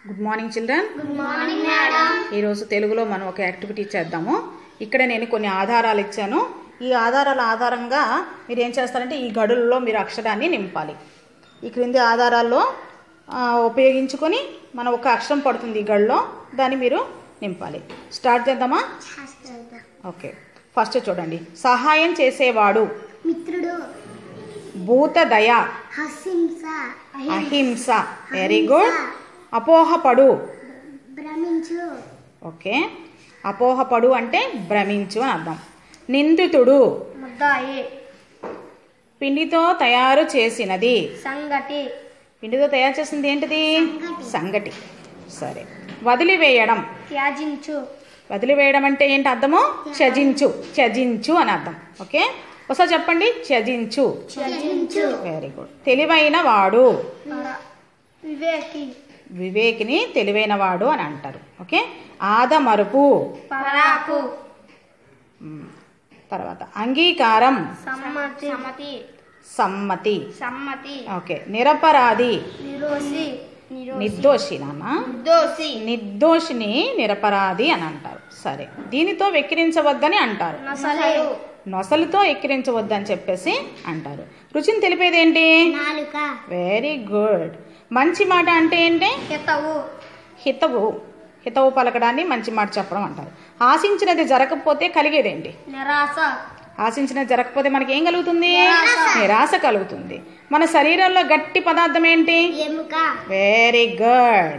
Good morning children good morning madam ఈరోజు తెలుగులో మనం ఒక యాక్టివిటీ చేద్దాము ఇక్కడ నేను కొన్ని ఆధారాలు ఇచ్చాను ఈ ఆధారాల ఆధారంగా మీరు ఏం చేస్తారంటే ఈ గడులలో మీరు అక్షరాన్ని నింపాలి ఈ క్రింది ఆధారాల్లో ఆ, ఉపయోగించుకొని మన ఒక అక్షరం పడుతుంది ఈ గడులో దాన్ని మీరు నింపాలి స్టార్ట్ చేద్దామా ఓకే ఫస్ట్ చూడండి సహాయం చేసేవాడు మిత్రుడు భూత దయ హసింస అహింస వెరీ గుడ్ అపోహపడు భ్రమించు ఓకే అపోహపడు అంటే భ్రమించు అని అర్థం నిందితుడు ముద్దాయి పిండితో తయారు చేసినది సంగటి పిండితో తయారు చేసింది ఏంటిది సంగటి సరే వదిలివేయడం త్యాజించు వదిలివేయడం అంటే ఏంటి అర్థము త్యజించు త్యజించు అని అర్థం ఓకే ఒకసారి చెప్పండి త్యజించు త్యజించు వెరీ గుడ్ తెలివైన వాడు వివేకి వివేకిని తెలివైన వాడు అని అంటారు ఓకే ఆదమరుపు పరాకు మ్, తర్వాత అంగీకారం సమ్మతి సమ్మతి సమ్మతి సమ్మతి ఓకే నిరపరాధి నిరోసి నిర్దోషి నాన్న నిర్దోషి నిర్దోషిని నిరపరాధి అని అంటారు సరే దీనితో వెక్కిరించవద్దని అంటారు నసలు నొసలుతో ఎక్కిరించవద్దని చెప్పేసి అంటారు రుచిని తెలిపేది ఏంటి నాలుక వెరీ గుడ్ మంచి మాట అంటే ఏంటి హితవు హితవు హితవు పలకడాన్ని మంచి మాట చెప్పడం అంటారు ఆశించినది జరగకపోతే కలిగేదేంటి నిరాశ ఆశించినది జరగకపోతే మనకి ఏం కలుగుతుంది నిరాశ. నిరాశ కలుగుతుంది మన శరీరంలో గట్టి పదార్థం ఏంటి ఎముక వెరీ గుడ్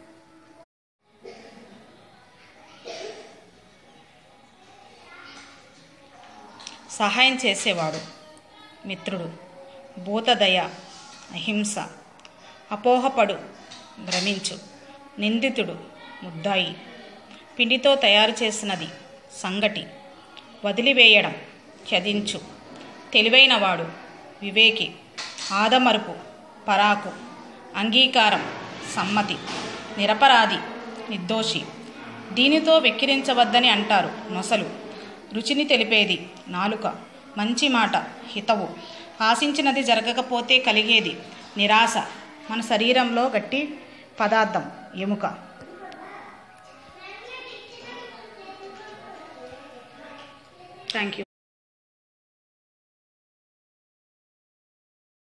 సహాయం చేసేవాడు మిత్రుడు భూతదయ అహింస అపోహపడు భ్రమించు నిందితుడు ముద్దాయి పిండితో తయారు చేసినది సంగటి వదిలివేయడం చదించు తెలివైనవాడు వివేకి ఆదమరుపు పరాకు అంగీకారం సమ్మతి నిరపరాధి నిర్దోషి దీనితో వెక్కిరించవద్దని అంటారు నొసలు రుచిని తెలిపేది నాలుక మంచి మాట హితవు ఆశించినది జరగకపోతే కలిగేది నిరాశ మన శరీరంలో గట్టి పదార్థం ఎముక థ్యాంక్ యూ